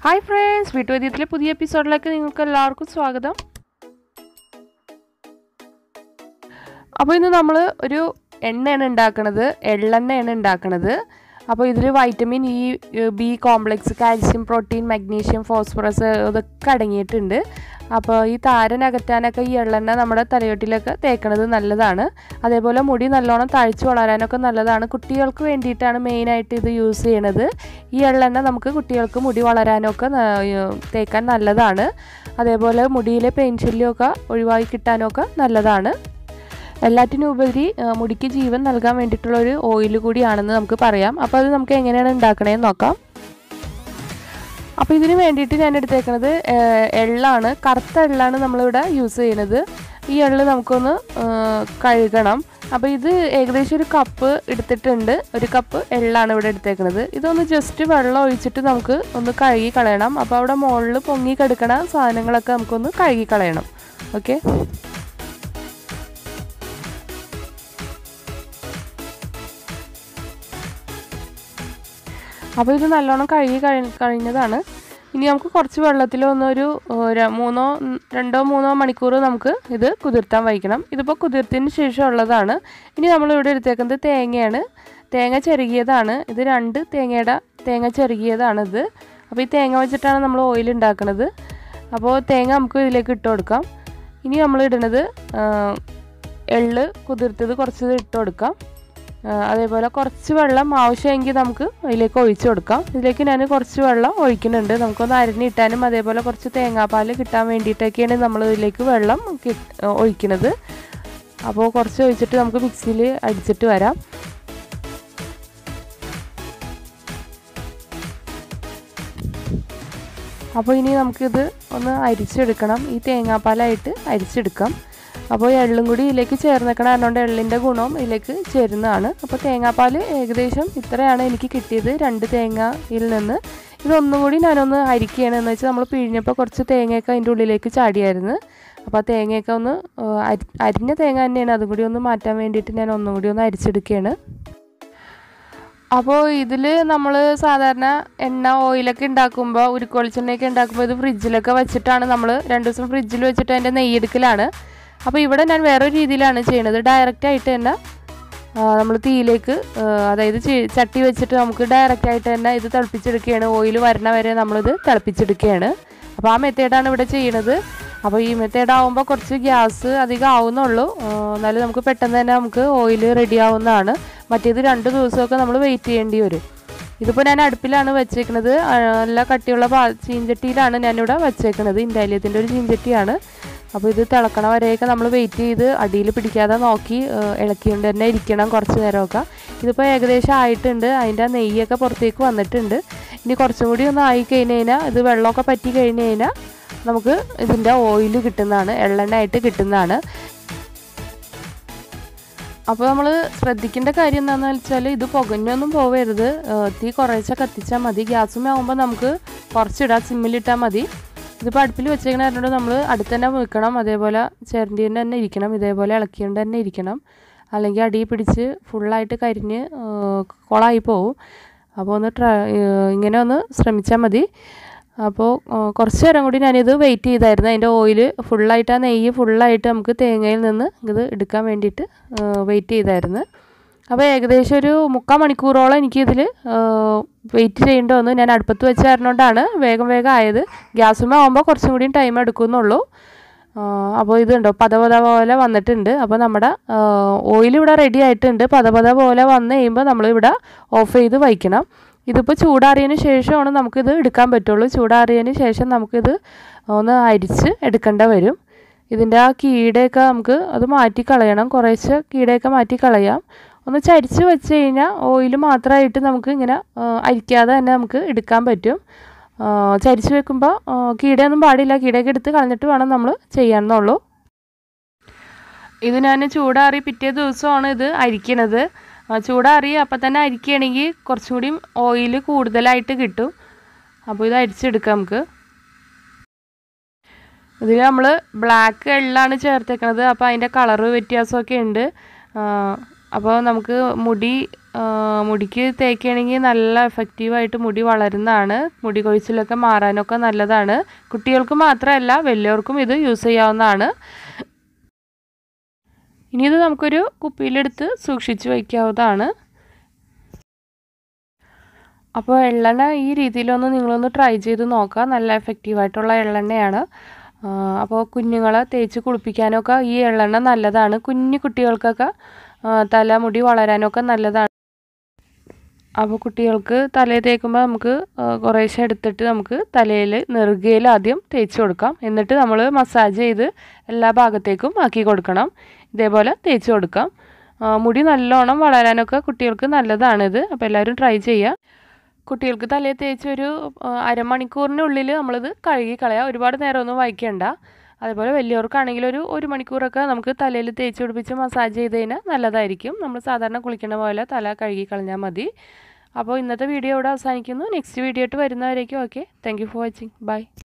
hi friends വീട്ടുവൈദ്യത്തിലെ പുതിയ എപ്പിസോഡിലേക്ക് നിങ്ങൾക്ക് എല്ലാവർക്കും സ്വാഗതം അപ്പോൾ ഇന്ന് നമ്മൾ ഒരു എണ്ണയാണ് ഉണ്ടാക്കണത് എള്ളെണ്ണയാണ് ഉണ്ടാക്കണത് അപ്പോൾ ഇതിൽ vitamin E B complex calcium protein magnesium phosphorus ഇതൊക്കെ അടങ്ങിയിട്ടുണ്ട് അപ്പോൾ ഈ താരൻ അകറ്റാനൊക്കെ ഈ എള്ളെണ്ണ നമ്മുടെ തലയോട്ടിലൊക്കെ തേക്കണത് നല്ലതാണ് അതേപോലെ മുടി നല്ലോണം തഴച്ചു വളരാനൊക്കെ നല്ലതാണ് കുട്ടികൾക്ക് വേണ്ടിയിട്ടാണ് മെയിനായിട്ട് ഇത് യൂസ് ചെയ്യണത് ഈ എള്ളെണ്ണ നമുക്ക് കുട്ടികൾക്ക് മുടി വളരാനൊക്കെ തേക്കാൻ നല്ലതാണ് അതേപോലെ മുടിയിലെ പെയിൻ ശല്യമൊക്കെ ഒഴിവാക്കി കിട്ടാനൊക്കെ നല്ലതാണ് എല്ലാറ്റിനും ഉപരി മുടിക്ക് ജീവൻ നൽകാൻ വേണ്ടിയിട്ടുള്ള ഒരു ഓയിൽ കൂടിയാണെന്ന് നമുക്ക് പറയാം അപ്പോൾ അത് നമുക്ക് എങ്ങനെയാണ് ഉണ്ടാക്കണേന്ന് നോക്കാം അപ്പോൾ ഇതിന് വേണ്ടിയിട്ട് ഞാൻ എടുത്തേക്കുന്നത് എള്ളാണ് കറുത്ത എള്ളാണ് നമ്മളിവിടെ യൂസ് ചെയ്യുന്നത് ഈ എള്ള് നമുക്കൊന്ന് കഴുകണം അപ്പോൾ ഇത് ഏകദേശം ഒരു കപ്പ് എടുത്തിട്ടുണ്ട് ഒരു കപ്പ് എള്ളാണ് ഇവിടെ എടുത്തേക്കുന്നത് ഇതൊന്ന് ജസ്റ്റ് വെള്ളം ഒഴിച്ചിട്ട് നമുക്ക് ഒന്ന് കഴുകി കളയണം അപ്പോൾ അവിടെ മുകളിൽ പൊങ്ങി കിടക്കണ സാധനങ്ങളൊക്കെ നമുക്കൊന്ന് കഴുകി കളയണം ഓക്കെ അപ്പോൾ ഇത് നല്ലോണം കഴുകി കഴി കഴിഞ്ഞതാണ് ഇനി നമുക്ക് കുറച്ച് വെള്ളത്തിൽ ഒന്നൊരു മൂന്നോ രണ്ടോ മൂന്നോ മണിക്കൂർ നമുക്ക് ഇത് കുതിർത്താൻ വയ്ക്കണം ഇതിപ്പോൾ കുതിർത്തതിന് ശേഷം ഉള്ളതാണ് ഇനി നമ്മളിവിടെ എടുത്തേക്കുന്നത് തേങ്ങയാണ് തേങ്ങ ചെറുകിയതാണ് ഇത് രണ്ട് തേങ്ങയുടെ തേങ്ങ ചെറുകിയതാണ് ഇത് അപ്പോൾ ഈ തേങ്ങ വെച്ചിട്ടാണ് നമ്മൾ ഓയിൽ ഉണ്ടാക്കുന്നത് അപ്പോൾ തേങ്ങ നമുക്ക് ഇതിലേക്ക് ഇട്ട് കൊടുക്കാം ഇനി നമ്മൾ ഇടുന്നത് എള്ള് കുതിർത്തത് കുറച്ച് ഇട്ട് കൊടുക്കാം അതേപോലെ കുറച്ച് വെള്ളം ആവശ്യമെങ്കിൽ നമുക്ക് അതിലേക്ക് ഒഴിച്ചു കൊടുക്കാം ഇതിലേക്ക് ഞാൻ കുറച്ച് വെള്ളം ഒഴിക്കുന്നുണ്ട് നമുക്കൊന്ന് അരിഞ്ഞിട്ടാനും അതേപോലെ കുറച്ച് തേങ്ങാപ്പാൽ കിട്ടാൻ വേണ്ടിയിട്ടൊക്കെയാണ് നമ്മൾ ഇതിലേക്ക് വെള്ളം ഒഴിക്കുന്നത് അപ്പോൾ കുറച്ച് ഒഴിച്ചിട്ട് നമുക്ക് മിക്സിയിൽ അടിച്ചിട്ട് വരാം അപ്പോൾ ഇനി നമുക്കിത് ഒന്ന് അരിച്ചെടുക്കണം ഈ തേങ്ങാപ്പാലായിട്ട് അരിച്ചെടുക്കാം അപ്പോൾ എള്ളും കൂടി ഇതിലേക്ക് ചേർന്നേക്കണ അതുകൊണ്ട് എള്ളിൻ്റെ ഗുണവും ഇതിലേക്ക് ചേരുന്നതാണ് അപ്പോൾ തേങ്ങാപ്പാൽ ഏകദേശം ഇത്രയാണ് എനിക്ക് കിട്ടിയത് രണ്ട് തേങ്ങയിൽ നിന്ന് ഇതൊന്നും കൂടി ഞാനൊന്ന് അരിക്കുകയാണ് എന്ന് വെച്ചാൽ നമ്മൾ പിഴിഞ്ഞപ്പോൾ കുറച്ച് തേങ്ങയൊക്കെ അതിൻ്റെ ഉള്ളിലേക്ക് ചാടിയായിരുന്നു അപ്പോൾ ആ തേങ്ങയൊക്കെ ഒന്ന് അരി അരിഞ്ഞ തേങ്ങ തന്നെയാണ് അതും കൂടി ഒന്ന് മാറ്റാൻ വേണ്ടിയിട്ട് ഞാൻ ഒന്നും കൂടി ഒന്ന് അരിച്ചെടുക്കുകയാണ് അപ്പോൾ ഇതിൽ നമ്മൾ സാധാരണ എണ്ണ ഓയിലൊക്കെ ഉണ്ടാക്കുമ്പോൾ ഉരുക്കോളിച്ചെണ്ണയൊക്കെ ഉണ്ടാക്കുമ്പോൾ ഇത് ഫ്രിഡ്ജിലൊക്കെ വെച്ചിട്ടാണ് നമ്മൾ രണ്ട് ദിവസം ഫ്രിഡ്ജിൽ വെച്ചിട്ട് അതിൻ്റെ നെയ്യെടുക്കലാണ് അപ്പോൾ ഇവിടെ ഞാൻ വേറൊരു രീതിയിലാണ് ചെയ്യുന്നത് ഡയറക്റ്റ് ആയിട്ട് തന്നെ നമ്മൾ തീയിലേക്ക് അതായത് ചട്ടി വെച്ചിട്ട് നമുക്ക് ഡയറക്റ്റ് ആയിട്ട് തന്നെ ഇത് തിളപ്പിച്ചെടുക്കുകയാണ് ഓയിൽ വരണ വരെ നമ്മളിത് തിളപ്പിച്ചെടുക്കുകയാണ് അപ്പോൾ ആ മെത്തേഡാണ് ഇവിടെ ചെയ്യുന്നത് അപ്പോൾ ഈ മെത്തേഡ് ആകുമ്പോൾ കുറച്ച് ഗ്യാസ് അധികം ആവുന്നുള്ളൂ എന്നാലും നമുക്ക് പെട്ടെന്ന് തന്നെ നമുക്ക് ഓയിൽ റെഡി ആവുന്നതാണ് മറ്റേത് രണ്ട് ദിവസമൊക്കെ നമ്മൾ വെയിറ്റ് ചെയ്യേണ്ടി വരും ഇതിപ്പോൾ ഞാൻ അടുപ്പിലാണ് വെച്ചേക്കുന്നത് നല്ല കട്ടിയുള്ള പാ ചീഞ്ചട്ടിയിലാണ് ഞാനിവിടെ വെച്ചേക്കുന്നത് ഇൻഡാലിയത്തിൻ്റെ ഒരു ചീഞ്ചട്ടിയാണ് അപ്പോൾ ഇത് തിളക്കണ വരെയൊക്കെ നമ്മൾ വെയിറ്റ് ചെയ്ത് അടിയിൽ പിടിക്കാതെ നോക്കി ഇളക്കിക്കൊണ്ട് തന്നെ ഇരിക്കണം കുറച്ച് നേരമൊക്കെ ഇതിപ്പോൾ ഏകദേശം ആയിട്ടുണ്ട് അതിൻ്റെ നെയ്യൊക്കെ പുറത്തേക്ക് വന്നിട്ടുണ്ട് ഇനി കുറച്ചും കൂടി ഒന്ന് ആയി കഴിഞ്ഞ് കഴിഞ്ഞാൽ ഇത് വെള്ളമൊക്കെ പറ്റി കഴിഞ്ഞ് കഴിഞ്ഞാൽ നമുക്ക് ഇതിൻ്റെ ഓയിൽ കിട്ടുന്നതാണ് എള്ളെണ്ണ ആയിട്ട് കിട്ടുന്നതാണ് അപ്പോൾ നമ്മൾ ശ്രദ്ധിക്കേണ്ട കാര്യം എന്താണെന്ന് വെച്ചാൽ ഇത് പുകഞ്ഞൊന്നും പോവരുത് തീ കുറേശ്ശെ കത്തിച്ചാൽ മതി ഗ്യാസും ആകുമ്പോൾ നമുക്ക് കുറച്ചിടാം സിമ്മിലിട്ടാൽ മതി ഇതിപ്പോൾ അടുപ്പിൽ വെച്ചേക്കണ കാരണം നമ്മൾ അടുത്ത് തന്നെ വെക്കണം അതേപോലെ ചിരണ്ടിൻ്റെ തന്നെ ഇരിക്കണം ഇതേപോലെ ഇളക്കിയോണ്ട് തന്നെ ഇരിക്കണം അല്ലെങ്കിൽ അടി പിടിച്ച് ഫുള്ളായിട്ട് കരിഞ്ഞ് കുളമായി പോവും അപ്പോൾ ഒന്ന് ട്രൈ ഇങ്ങനെ ഒന്ന് ശ്രമിച്ചാൽ മതി അപ്പോൾ കുറച്ച് നേരം കൂടി ഞാനിത് വെയിറ്റ് ചെയ്തായിരുന്നു അതിൻ്റെ ഓയിൽ ഫുള്ളായിട്ട് ആ നെയ്യ് ഫുള്ളായിട്ട് നമുക്ക് തേങ്ങയിൽ നിന്ന് ഇത് എടുക്കാൻ വേണ്ടിയിട്ട് വെയിറ്റ് ചെയ്തായിരുന്നു അപ്പോൾ ഏകദേശം ഒരു മുക്കാൽ മണിക്കൂറോളം എനിക്കിതിൽ വെയിറ്റ് ചെയ്യേണ്ടി വന്നു ഞാൻ അടുപ്പത്ത് വെച്ച് തരണോണ്ടാണ് വേഗം വേഗം ആയത് ഗ്യാസുമ്മ ആകുമ്പോൾ കുറച്ചും കൂടി ടൈം എടുക്കുന്നുള്ളൂ അപ്പോൾ ഇതുണ്ടോ പത പത പോലെ വന്നിട്ടുണ്ട് അപ്പോൾ നമ്മുടെ ഓയിൽ ഇവിടെ റെഡി ആയിട്ടുണ്ട് പത പത പോലെ വന്നു കഴിയുമ്പോൾ നമ്മളിവിടെ ഓഫ് ചെയ്ത് വയ്ക്കണം ഇതിപ്പോൾ ചൂടാറിയതിന് ശേഷമാണ് നമുക്കിത് എടുക്കാൻ പറ്റുള്ളൂ ചൂടാറിയതിന് ശേഷം നമുക്കിത് ഒന്ന് അരിച്ച് എടുക്കേണ്ട വരും ഇതിൻ്റെ ആ കീടയൊക്കെ നമുക്ക് അത് മാറ്റി കളയണം കുറേശ്ശെ കീടയൊക്കെ മാറ്റി കളയാം ഒന്ന് ചരിച്ച് വെച്ച് കഴിഞ്ഞാൽ ഓയിൽ മാത്രമായിട്ട് നമുക്ക് ഇങ്ങനെ അരിക്കാതെ തന്നെ നമുക്ക് എടുക്കാൻ പറ്റും ചരിച്ച് വെക്കുമ്പോൾ കീടയൊന്നും പാടില്ല കീടയൊക്കെ എടുത്ത് കളഞ്ഞിട്ട് വേണം നമ്മൾ ചെയ്യാമെന്നുള്ളൂ ഇത് ഞാൻ ചൂടാറി പിറ്റേ ദിവസമാണ് ഇത് അരിക്കണത് ചൂടാറി അപ്പം തന്നെ അരിക്കുകയാണെങ്കിൽ കുറച്ചും കൂടി ഓയിൽ കൂടുതലായിട്ട് കിട്ടും അപ്പോൾ ഇത് അരിച്ചെടുക്കാം നമുക്ക് ഇതിൽ നമ്മൾ ബ്ലാക്ക് എള്ളാണ് ചേർത്തേക്കണത് അപ്പോൾ അതിൻ്റെ കളറ് വ്യത്യാസമൊക്കെ ഉണ്ട് അപ്പോൾ നമുക്ക് മുടി ആ, മുടിക്ക് തേക്കുകയാണെങ്കിൽ നല്ല എഫക്റ്റീവായിട്ട് മുടി വളരുന്നതാണ് മുടി കൊഴിച്ചിലൊക്കെ മാറാനൊക്കെ നല്ലതാണ് കുട്ടികൾക്ക് മാത്രമല്ല വലിയവർക്കും ഇത് യൂസ് ചെയ്യാവുന്നതാണ് ഇനി ഇത് നമുക്കൊരു കുപ്പിയിലെടുത്ത് സൂക്ഷിച്ച് വയ്ക്കാവുന്നതാണ് അപ്പോൾ എള്ളെണ്ണ ഈ രീതിയിലൊന്ന് നിങ്ങളൊന്ന് ട്രൈ ചെയ്ത് നോക്കുക നല്ല എഫക്റ്റീവായിട്ടുള്ള എള്ളെണ്ണയാണ് ആ, അപ്പോൾ കുഞ്ഞുങ്ങളെ തേച്ച് കുളിപ്പിക്കാനൊക്കെ ഈ എള്ളെണ്ണ നല്ലതാണ് കുഞ്ഞു കുട്ടികൾക്കൊക്കെ ആ, തല മുടി വളരാനൊക്കെ നല്ലതാണ് അപ്പോൾ കുട്ടികൾക്ക് തലയിൽ തേക്കുമ്പോൾ നമുക്ക് ആ, കുറേശ്ശെ എടുത്തിട്ട് നമുക്ക് തലയിൽ നെറുകയിൽ ആദ്യം തേച്ച് കൊടുക്കാം എന്നിട്ട് നമ്മൾ മസാജ് ചെയ്ത് എല്ലാ ഭാഗത്തേക്കും ആക്കി കൊടുക്കണം ഇതേപോലെ തേച്ച് കൊടുക്കാം ആ, മുടി നല്ലോണം വളരാനൊക്കെ കുട്ടികൾക്ക് നല്ലതാണിത് അപ്പോൾ എല്ലാവരും ട്രൈ ചെയ്യുക കുട്ടികൾക്ക് തലയിൽ തേച്ച് ഒരു ആ, അരമണിക്കൂറിനുള്ളിൽ നമ്മളിത് കഴുകി കളയാം ഒരുപാട് നേരമൊന്നും വയ്ക്കണ്ട അതേപോലെ വലിയവർക്കാണെങ്കിൽ ഒരു ഒരു മണിക്കൂറൊക്കെ നമുക്ക് തലയിൽ തേച്ച് പിടിപ്പിച്ച് മസാജ് ചെയ്ത് കഴിഞ്ഞാൽ നല്ലതായിരിക്കും നമ്മൾ സാധാരണ കുളിക്കുന്ന പോലെ തല കഴുകി കളഞ്ഞാൽ മതി അപ്പോൾ ഇന്നത്തെ വീഡിയോ ഇവിടെ അവസാനിക്കുന്നു നെക്സ്റ്റ് വീഡിയോ ആയിട്ട് വരുന്നവരേക്കും okay thank you for watching by